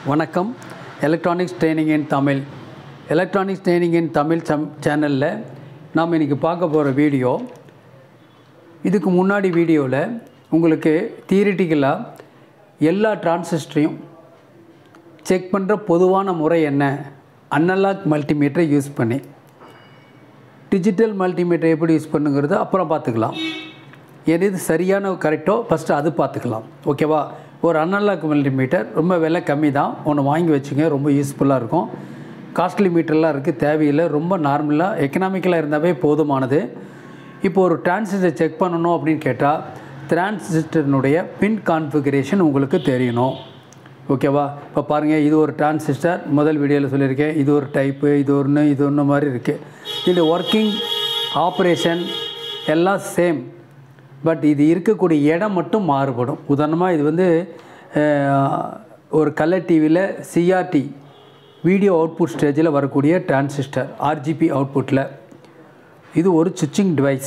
வணக்கம் electronics training in Tamil electronics training in Tamil சம் சேனலில் நாம் இன்றைக்கி பார்க்க போகிற வீடியோ இதுக்கு முன்னாடி வீடியோவில் உங்களுக்கு தியரிட்டிக்கலாக எல்லா டிரான்சிஸ்டரையும் செக் பண்ணுற பொதுவான முறை என்ன அனலாக் மல்டிமீட்டரை யூஸ் பண்ணி டிஜிட்டல் மல்டிமீட்டர் எப்படி யூஸ் பண்ணுங்கிறது அப்புறம் பார்த்துக்கலாம் எது சரியான கரெக்டோ ஃபஸ்ட்டு அது பார்த்துக்கலாம் ஓகேவா ஒரு அனலாக் மல்டிமீட்டர் ரொம்ப விலை கம்மி தான் ஒன்று வாங்கி வச்சுங்க ரொம்ப யூஸ்ஃபுல்லாக இருக்கும் காஸ்ட்லி மீட்டர்லாம் இருக்குது தேவையில்லை ரொம்ப நார்மலாக எக்கனாமிக்கலாக இருந்தாவே போதுமானது இப்போ ஒரு டிரான்சிஸ்டர் செக் பண்ணணும் அப்படின்னு கேட்டால் டிரான்சிஸ்டர்னுடைய பின் கான்ஃபிகரேஷன் உங்களுக்கு தெரியணும் ஓகேவா இப்போ பாருங்கள் இது ஒரு டிரான்சிஸ்டர் முதல் வீடியோவில் சொல்லியிருக்கேன் இது ஒரு டைப்பு இது ஒன்று இது ஒன்று மாதிரி இருக்குது இது ஒர்க்கிங் ஆப்ரேஷன் எல்லாம் சேம் பட் இது இருக்கக்கூடிய இடம் மட்டும் மாறுபடும் உதாரணமாக இது வந்து அஹ், ஒரு கலர் டிவியில் சிஆர்டி வீடியோ அவுட்புட் ஸ்டேஜில் வரக்கூடிய டிரான்சிஸ்டர் ஆர்ஜிபி அவுட்புட்டில் இது ஒரு சுவிட்சிங் டிவைஸ்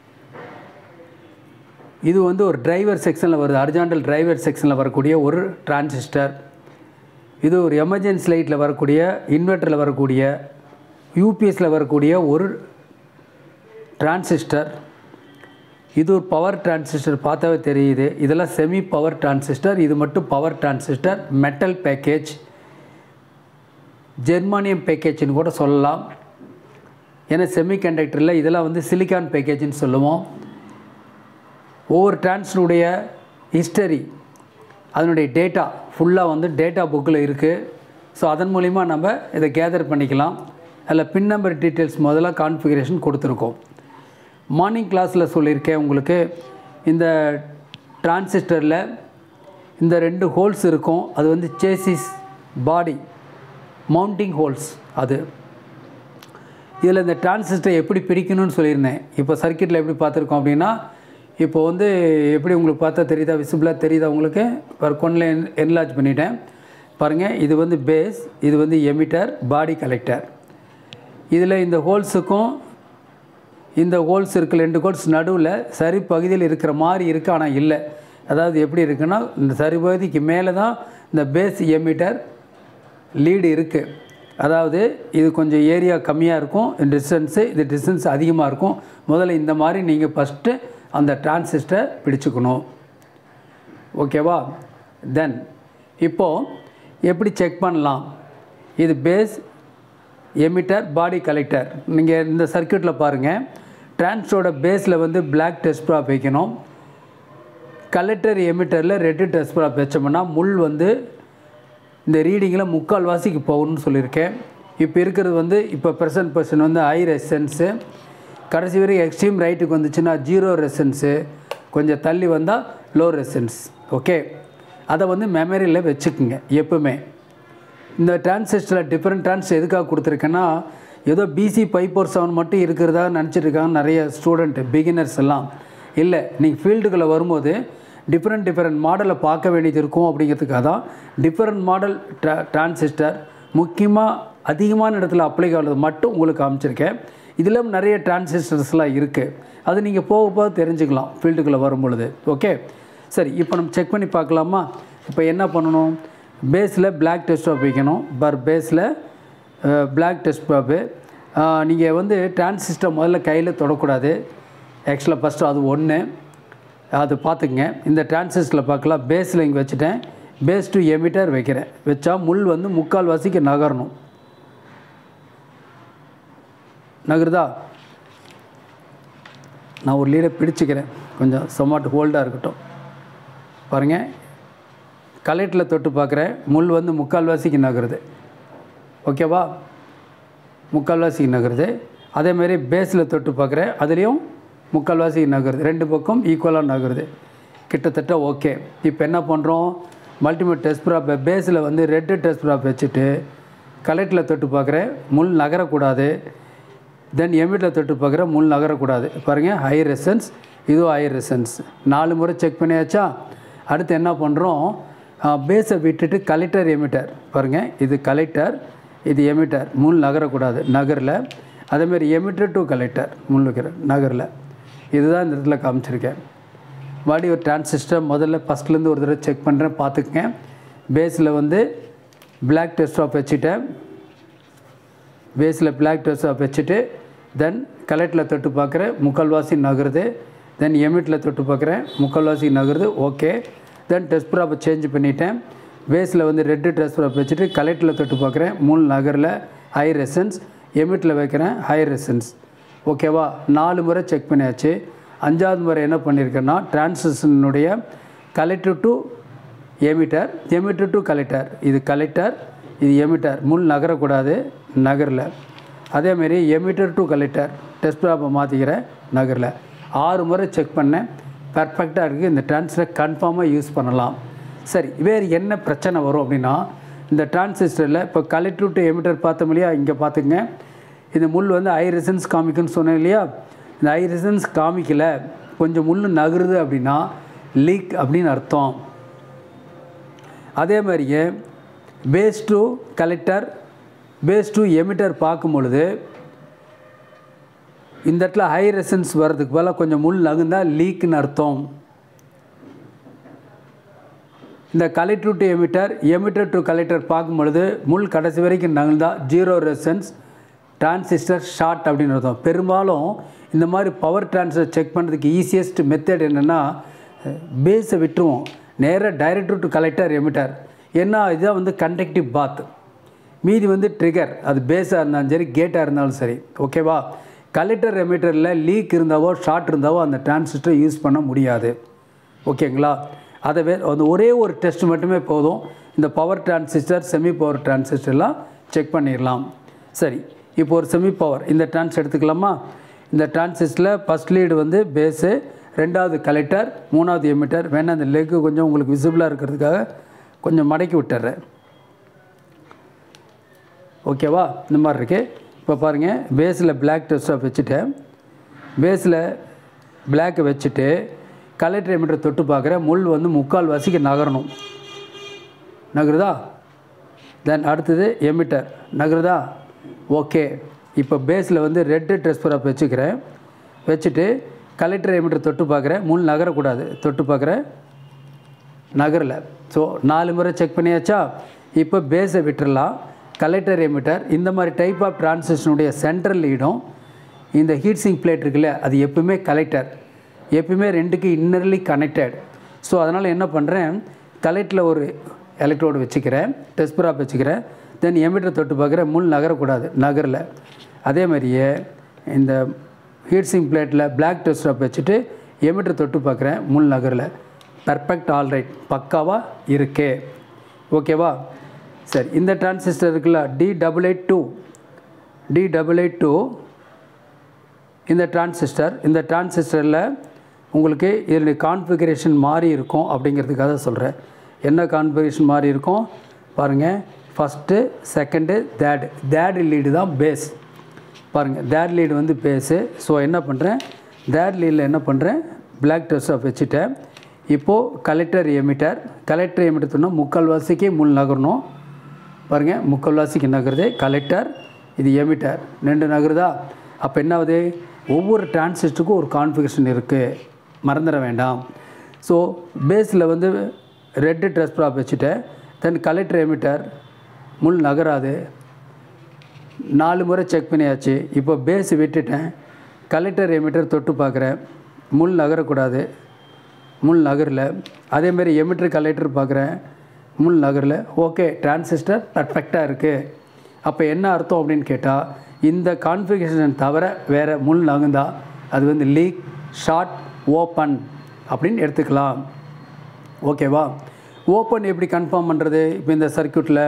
இது வந்து ஒரு டிரைவர் செக்ஷனில் வருது அர்ஜாண்டல் டிரைவர் செக்ஷனில் வரக்கூடிய ஒரு டிரான்சிஸ்டர் இது ஒரு எமர்ஜென்சி லைட்டில் வரக்கூடிய இன்வெர்ட்டரில் வரக்கூடிய யூபிஎஸில் வரக்கூடிய ஒரு டிரான்சிஸ்டர் இது ஒரு பவர் டிரான்சிஸ்டர் பார்த்தாவே தெரியுது இதெல்லாம் செமி பவர் டிரான்சிஸ்டர் இது மட்டும் power transistor metal package germanium பேக்கேஜ்னு கூட சொல்லலாம் ஏன்னா செமிகண்டக்டரில் இதெல்லாம் வந்து சிலிக்கான் பேக்கேஜ்னு சொல்லுவோம் ஒவ்வொரு டிரான்ஸினுடைய ஹிஸ்டரி அதனுடைய டேட்டா ஃபுல்லாக வந்து டேட்டா புக்கில் இருக்குது ஸோ அதன் மூலிமா நம்ம இதை கேதர் பண்ணிக்கலாம் அதில் பின் நம்பர் டீட்டெயில்ஸ் முதல்ல கான்ஃபிகரேஷன் கொடுத்துருக்கோம் மார்னிங் கிளாஸில் சொல்லியிருக்கேன் உங்களுக்கு இந்த டிரான்சிஸ்டரில் இந்த ரெண்டு ஹோல்ஸ் இருக்கும் அது வந்து சேசிஸ் பாடி மவுண்டிங் ஹோல்ஸ் அது இதில் இந்த டிரான்சிஸ்டர் எப்படி பிரிக்கணும்னு சொல்லியிருந்தேன் இப்போ சர்க்கியூட்டில் எப்படி பார்த்துருக்கோம் அப்படின்னா இப்போ வந்து எப்படி உங்களுக்கு பார்த்தா தெரியுதா விசிபிளாக தெரியுதா உங்களுக்கு ஒரு கொண்டில் என்லார்ஜ் பண்ணிட்டேன் பாருங்கள் இது வந்து பேஸ் இது வந்து எமிட்டர் பாடி கலெக்டர் இதில் இந்த ஹோல்ஸுக்கும் இந்த ஹோல்ஸ் இருக்குது ரெண்டு ஹோல்ஸ் நடுவில் சரி பகுதியில் இருக்கிற மாதிரி இருக்குது ஆனால் இல்லை அதாவது எப்படி இருக்குன்னா இந்த சரி பகுதிக்கு மேலே தான் இந்த பேஸ் எமிட்டர் லீடு இருக்குது அதாவது இது கொஞ்சம் ஏரியா கம்மியாக இருக்கும் டிஸ்டன்ஸு இது டிஸ்டன்ஸ் அதிகமாக இருக்கும் முதல்ல இந்த மாதிரி நீங்கள் ஃபஸ்ட்டு அந்த டிரான்சிஸ்டர் பிடிச்சுக்கணும் ஓகேவா தென் இப்போது எப்படி செக் பண்ணலாம் இது பேஸ் எமிட்டர் பாடி கலெக்டர் நீங்கள் இந்த சர்க்கியூட்டில் பாருங்கள் டிரான்ஸோட பேஸில் வந்து பிளாக் டெஸ்ட் ப்ராப் வைக்கணும் கலெக்டர் எமிட்டரில் ரெட்டு டெஸ்ட் ப்ராப் வச்சோம்னா முள் வந்து இந்த ரீடிங்கில் முக்கால் வாசிக்கு போகணும்னு சொல்லியிருக்கேன் இப்போ இருக்கிறது வந்து இப்போ ப்ரெசன்ட் பர்சன் வந்து ஹை ரெசன்ஸு கடைசி வரைக்கும் எக்ஸ்ட்ரீம் ரைட்டுக்கு வந்துச்சுன்னா ஜீரோ ரெசன்ஸு கொஞ்சம் தள்ளி வந்தால் லோ ரெசன்ஸ் ஓகே அதை வந்து மெமரியில் வச்சுக்குங்க எப்பவுமே இந்த டிரான்சிஸ்டரில் டிஃப்ரெண்ட் டிரான்ஸ் எதுக்காக கொடுத்துருக்கேன்னா ஏதோ பிசி ஃபைவ் ஃபோர் செவன் மட்டும் இருக்கிறதா நினச்சிட்டு இருக்காங்க நிறைய ஸ்டூடெண்ட் பிகினர்ஸ் எல்லாம் இல்லை நீங்கள் ஃபீல்டுக்குள்ளே வரும்போது டிஃப்ரெண்ட் டிஃப்ரெண்ட் மாடலை பார்க்க வேண்டியது இருக்கும் அப்படிங்கிறதுக்காக தான் டிஃப்ரெண்ட் மாடல் ட்ரா டிரான்சிஸ்டர் முக்கியமாக அதிகமான இடத்துல அப்ளை ஆகிறது மட்டும் உங்களுக்கு காமிச்சிருக்கேன் இதில் நிறைய டிரான்சிஸ்டர்ஸ்லாம் இருக்குது அது நீங்கள் போக போக தெரிஞ்சுக்கலாம் ஃபீல்டுக்குள்ளே வரும் பொழுது ஓகே சரி இப்போ நம்ம செக் பண்ணி பார்க்கலாமா இப்போ என்ன பண்ணணும் பேஸில் பிளாக் டெஸ்ட் ப்ராப் வைக்கணும் பர் பேஸில் பிளாக் டெஸ்ட் ப்ராப்பு நீங்கள் வந்து டிரான்சிஸ்டர் முதல்ல கையில் தொடக்கூடாது ஆக்சுவலாக ஃபஸ்ட்டு அது ஒன்று அது பார்த்துக்குங்க இந்த டிரான்சிஸ்டரில் பார்க்கலாம் பேஸில் இங்கே வச்சுட்டேன் பேஸ் டு எமிட்டர் வைக்கிறேன் வச்சா முள் வந்து முக்கால் வாசிக்கு நகரணும் நகருதா நான் ஒரு லீடை பிடிச்சிக்கிறேன் கொஞ்சம் சொமாட்டு ஹோல்டாக இருக்கட்டும் பாருங்கள் கலெக்டில் தொட்டு பார்க்குறேன் முள் வந்து முக்கால்வாசிக்கு நகருது ஓகேவா முக்கால்வாசிக்கு நகருது அதேமாரி பேஸில் தொட்டு பார்க்குறேன் அதுலேயும் முக்கால்வாசிக்கு நகருது ரெண்டு பக்கம் ஈக்குவலாக நகருது கிட்டத்தட்ட ஓகே இப்போ என்ன பண்ணுறோம் மல்டிமீட் டெஸ்ட் ப்ராப் பேஸில் வந்து ரெட்டு டெஸ்ட் ப்ராப் வச்சுட்டு கலெக்டில் தொட்டு பார்க்குறேன் முள் நகரக்கூடாது தென் எமிட்டில் தொட்டு பார்க்குற முள் நகரக்கூடாது பாருங்கள் ஹை ரெசன்ஸ் இதுவும் ஹை ரெசன்ஸ் நாலு முறை செக் பண்ணியாச்சா அடுத்து என்ன பண்ணுறோம் பேஸை விட்டுட்டு கலெக்டர் எமிட்டர் பாருங்கள் இது கலெக்டர் இது எமிட்டர் முள் நகரக்கூடாது நகரில் அதேமாரி எமிட்டர் டு கலெக்டர் முள் வைக்கிற நகரில் இதுதான் இந்த இடத்துல காமிச்சிருக்கேன் வாடி ஒரு டிரான்சிஸ்டர் முதல்ல ஃபஸ்ட்லேருந்து ஒரு தடவை செக் பண்ணுறேன் பார்த்துக்கங்க பேஸில் வந்து பிளாக் டெஸ்ட் ஆஃப் வச்சுட்டேன் பேஸில் பிளாக் டெஸ்ட் ஆஃப் வச்சுட்டு தென் கலெக்டில் தொட்டு பார்க்குறேன் முக்கால்வாசி நகருது தென் எமிட்டில் தொட்டு பார்க்குறேன் முக்கால்வாசி நகருது ஓகே தென் டெஸ்ட் ப்ராப்பை சேஞ்ச் பண்ணிட்டேன் பேஸில் வந்து ரெட்டு டெஸ்ட் ப்ராப் வச்சுட்டு கலெக்டில் தொட்டு பார்க்குறேன் மூணு நகரில் ஹை ரெசன்ஸ் எமிட்டில் வைக்கிறேன் ஹை ரெசன்ஸ் ஓகேவா நாலு முறை செக் பண்ணியாச்சு அஞ்சாவது முறை என்ன பண்ணியிருக்கேன்னா டிரான்சிஷனுடைய collector to emitter emitter to collector இது கலெக்டர் இது எமிட்டர் முள் நகரக்கூடாது நகரில் அதேமாரி எமிட்டர் டு கலெக்டர் டெஸ்ட் ப்ராப்பை மாற்றிக்கிறேன் நகரில் ஆறு முறை செக் பண்ணேன் பர்ஃபெக்டாக இருக்குது இந்த டிரான்சிஸ்டரை கன்ஃபார்மாக யூஸ் பண்ணலாம் சரி வேறு என்ன பிரச்சனை வரும் அப்படின்னா இந்த டிரான்சிஸ்டரில் இப்போ கலெக்டர் டு எமிட்டர் பார்த்தோம் இல்லையா இங்கே பார்த்துங்க இந்த முள் வந்து ஐ ரெசன்ஸ் காமிக்குன்னு சொன்னேன் இல்லையா இந்த ஐ ரெசன்ஸ் காமிக்கல கொஞ்சம் முள் நகருது அப்படின்னா லீக் அப்படின்னு அர்த்தம் அதே மாதிரியே base to collector base to emitter பார்க்கும் பொழுது இந்த இடத்துல ஹை ரெசன்ஸ் வர்றதுக்கு பதிலாக கொஞ்சம் முள் நகுந்தா லீக்னு அர்த்தம் இந்த collector to emitter emitter to collector பார்க்கும் பொழுது முள் கடைசி வரைக்கும் நகர்ந்தா ஜீரோ ரெசன்ஸ் டிரான்சிஸ்டர் ஷார்ட் அப்படின்னு அர்த்தம் பெரும்பாலும் இந்த மாதிரி பவர் டிரான்ஸ்ஃபர் செக் பண்ணுறதுக்கு ஈஸியஸ்ட் மெத்தட் என்னென்னா பேஸை விட்டுருவோம் நேராக டைரக்டர் டு கலெக்டர் எமிட்டர் ஏன்னா இதுதான் வந்து கண்டக்டிவ் பாத் மீதி வந்து ட்ரிகர் அது பேஸாக இருந்தாலும் சரி கேட்டாக இருந்தாலும் சரி ஓகேவா கலெக்டர் எமிட்டரில் லீக் இருந்தாவோ ஷார்ட் இருந்தாவோ அந்த டிரான்சிஸ்டர் யூஸ் பண்ண முடியாது ஓகேங்களா அதை வே அந்த ஒரே ஒரு டெஸ்ட் மட்டுமே போதும் இந்த பவர் டிரான்சிஸ்டர் செமி பவர் டிரான்சிஸ்டர்லாம் செக் பண்ணிடலாம் சரி இப்போ ஒரு செமி பவர் இந்த டிரான்ஸ் எடுத்துக்கலாமா இந்த டிரான்சிஸ்டரில் ஃபஸ்ட் லீடு வந்து பேஸு ரெண்டாவது கலெக்டர் மூணாவது எமிட்டர் வேணா அந்த லெக்கு கொஞ்சம் உங்களுக்கு விசிபிளாக இருக்கிறதுக்காக கொஞ்சம் மடக்கி விட்டுறேன் ஓகேவா இந்த மாதிரி இருக்குது இப்போ பாருங்கள் பேஸில் பிளாக் டெஸ்ட்டாக வச்சுட்டேன் பேஸில் பிளாக்கை வச்சுட்டு கலெக்டர் எமிட்டர் தொட்டு பார்க்குறேன் முள் வந்து முக்கால் வாசிக்கு நகரணும் நகருதா தென் அடுத்தது எமிட்டர் நகருதா ஓகே இப்போ பேஸில் வந்து ரெட்டு ட்ரெஸ்பராக வச்சுக்கிறேன் வச்சுட்டு கலெக்டர் எமிட்டர் தொட்டு பார்க்குறேன் முள் நகரக்கூடாது தொட்டு பார்க்குறேன் நகரில் ஸோ நாலு முறை செக் பண்ணியாச்சா இப்போ பேஸை விட்டுறலாம் கலெக்டர் எமிட்டர் இந்த மாதிரி டைப் ஆஃப் டிரான்சிஷனுடைய சென்ட்ரல் லீடும் இந்த ஹீட் சிங் பிளேட் இருக்குல்ல அது எப்பவுமே கலெக்டர் எப்பவுமே ரெண்டுக்கு இன்னர்லி கனெக்டட் ஸோ அதனால் என்ன பண்ணுறேன் கலெக்டில் ஒரு எலக்ட்ரோடு வச்சுக்கிறேன் டெஸ்பராப் வச்சுக்கிறேன் தென் எமிட்டர் தொட்டு பார்க்குறேன் முள் நகரக்கூடாது நகரில் அதே மாதிரியே இந்த ஹீட் சிங் பிளேட்டில் பிளாக் டெஸ்டாப் வச்சுட்டு எமிட்டர் தொட்டு பார்க்குறேன் முள் நகரில் பர்ஃபெக்ட் ஆல்ரைட் பக்காவாக இருக்கே ஓகேவா சரி இந்த டிரான்சிஸ்டர் இருக்குல்ல D double eight two D double eight two இந்த டிரான்சிஸ்டர் இந்த டிரான்சிஸ்டரில் உங்களுக்கு இதனுடைய கான்ஃபிகரேஷன் மாறி இருக்கும் அப்படிங்கிறதுக்காக சொல்கிறேன் என்ன கான்ஃபிகரேஷன் மாறி இருக்கும் பாருங்கள் first second third third lead தான் பேஸ் பாருங்கள் தேர்ட் லீடு வந்து பேஸு ஸோ என்ன பண்ணுறேன் தேர்ட் லீடில் என்ன பண்ணுறேன் பிளாக் டெஸ்ட் ஆஃப் வச்சுட்டேன் இப்போது கலெக்டர் எமிட்டர் கலெக்டர் எமிட்டர்னா முக்கால்வாசிக்கு முள் நகரணும் பாருங்கள் முக்கால்வாசிக்கு நகருது கலெக்டர் இது எமிட்டர் ரெண்டு நகருதா அப்போ என்ன ஆகுது ஒவ்வொரு டிரான்சிஸ்டருக்கும் ஒரு கான்ஃபிகரேஷன் இருக்குது மறந்துட வேண்டாம் ஸோ பேஸில் வந்து ரெட்டு ட்ரெஸ் ப்ராப் வச்சுட்டேன் தென் கலெக்டர் எமிட்டர் முள் நகராது நாலு முறை செக் பண்ணியாச்சு இப்போ பேஸ் விட்டுட்டேன் கலெக்டர் எமிட்டர் தொட்டு பார்க்குறேன் முள் நகரக்கூடாது முள் நகரில் அதேமாரி எமிட்டர் கலெக்டர் பார்க்குறேன் முள் நகரில் ஓகே டிரான்சிஸ்டர் பர்ஃபெக்டாக இருக்குது அப்போ என்ன அர்த்தம் அப்படின்னு கேட்டால் இந்த கான்ஃபிகரேஷன் தவிர வேறு முள் நகுந்தா அது வந்து லீக் ஷார்ட் ஓப்பன் அப்படின்னு எடுத்துக்கலாம் ஓகேவா ஓப்பன் எப்படி கன்ஃபார்ம் பண்ணுறது இப்போ இந்த சர்க்கியூட்டில்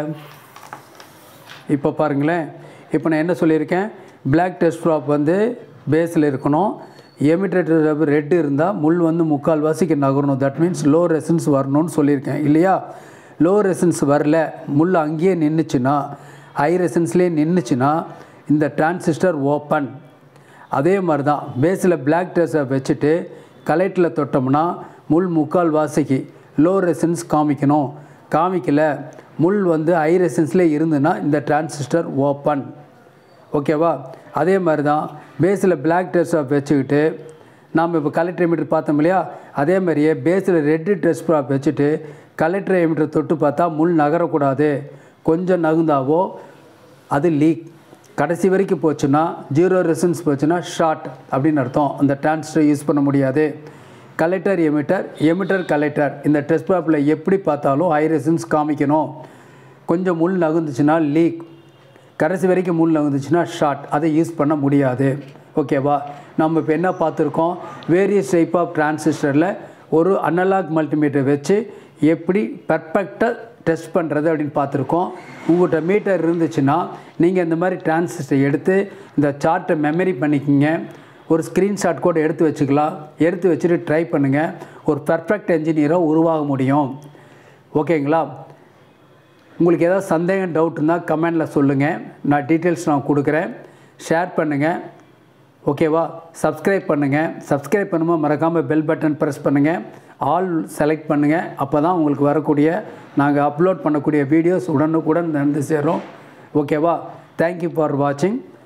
இப்போ பாருங்களேன் இப்போ நான் என்ன சொல்லியிருக்கேன் பிளாக் டெஸ்ட் ட்ராப் வந்து பேஸில் இருக்கணும் எமிட்டர் ரெட்டு இருந்தால் முள் வந்து முக்கால் வாசிக்கு நகரணும் தட் மீன்ஸ் லோ ரெசன்ஸ் வரணும்னு சொல்லியிருக்கேன் இல்லையா லோ ரெசன்ஸ் வரல முள் அங்கேயே நின்றுச்சுன்னா ஹை ரெசன்ஸ்லேயே நின்றுச்சுன்னா இந்த டிரான்சிஸ்டர் ஓப்பன் அதே மாதிரி தான் பேஸில் பிளாக் டெஸ்ட்டை வச்சுட்டு கலெக்டில் தொட்டோம்னா முள் முக்கால் வாசிக்கு லோ ரெசன்ஸ் காமிக்கணும் காமிக்கல முள் வந்து ஹை ரெசன்ஸ்லேயே இருந்துன்னா இந்த டிரான்சிஸ்டர் ஓப்பன் ஓகேவா அதே மாதிரி தான் பேஸில் பிளாக் டெஸ்ட் ஆஃப் வச்சுக்கிட்டு நாம் இப்போ கலெக்டர் எமிட்டர் பார்த்தோம் இல்லையா அதே மாதிரியே பேஸில் ரெட்டு டெஸ்ட் ப்ராப் வச்சுட்டு கலெக்டர் எமிட்டர் தொட்டு பார்த்தா முள் நகரக்கூடாது கொஞ்சம் நகுந்தாவோ அது லீக் கடைசி வரைக்கும் போச்சுன்னா ஜீரோ ரெசன்ஸ் போச்சுன்னா ஷார்ட் அப்படின்னு அர்த்தம் அந்த டிரான்ஸ்டர் யூஸ் பண்ண முடியாது கலெக்டர் எமிட்டர் எமிட்டர் கலெக்டர் இந்த டெஸ்ட் பேப்பில் எப்படி பார்த்தாலும் ஹை ரெசன்ஸ் காமிக்கணும் கொஞ்சம் முள் நகுந்துச்சுன்னா லீக் கடைசி வரைக்கும் முள் நகுந்துச்சுன்னா ஷார்ட் அதை யூஸ் பண்ண முடியாது ஓகேவா நம்ம இப்போ என்ன பார்த்துருக்கோம் வேரியஸ் டைப் ஆஃப் டிரான்சிஸ்டரில் ஒரு அனலாக் மல்டிமீட்டர் வச்சு எப்படி பர்ஃபெக்டாக டெஸ்ட் பண்ணுறது அப்படின்னு பார்த்துருக்கோம் உங்கள்கிட்ட மீட்டர் இருந்துச்சுன்னா நீங்கள் இந்த மாதிரி டிரான்சிஸ்டர் எடுத்து இந்த சார்ட்டை மெமரி பண்ணிக்கிங்க ஒரு ஸ்க்ரீன்ஷாட் கூட எடுத்து வச்சுக்கலாம் எடுத்து வச்சுட்டு ட்ரை பண்ணுங்கள் ஒரு பர்ஃபெக்ட் என்ஜினியராக உருவாக முடியும் ஓகேங்களா உங்களுக்கு ஏதாவது சந்தேகம் டவுட் இருந்தால் கமெண்டில் சொல்லுங்கள் நான் டீட்டெயில்ஸ் நான் கொடுக்குறேன் ஷேர் பண்ணுங்கள் ஓகேவா சப்ஸ்கிரைப் பண்ணுங்கள் சப்ஸ்கிரைப் பண்ணும்போது மறக்காமல் பெல் பட்டன் ப்ரெஸ் பண்ணுங்கள் ஆல் செலக்ட் பண்ணுங்கள் அப்போ தான் உங்களுக்கு வரக்கூடிய நாங்கள் அப்லோட் பண்ணக்கூடிய வீடியோஸ் உடனுக்குடன் வந்து சேரும் ஓகேவா தேங்க்யூ ஃபார் வாட்சிங்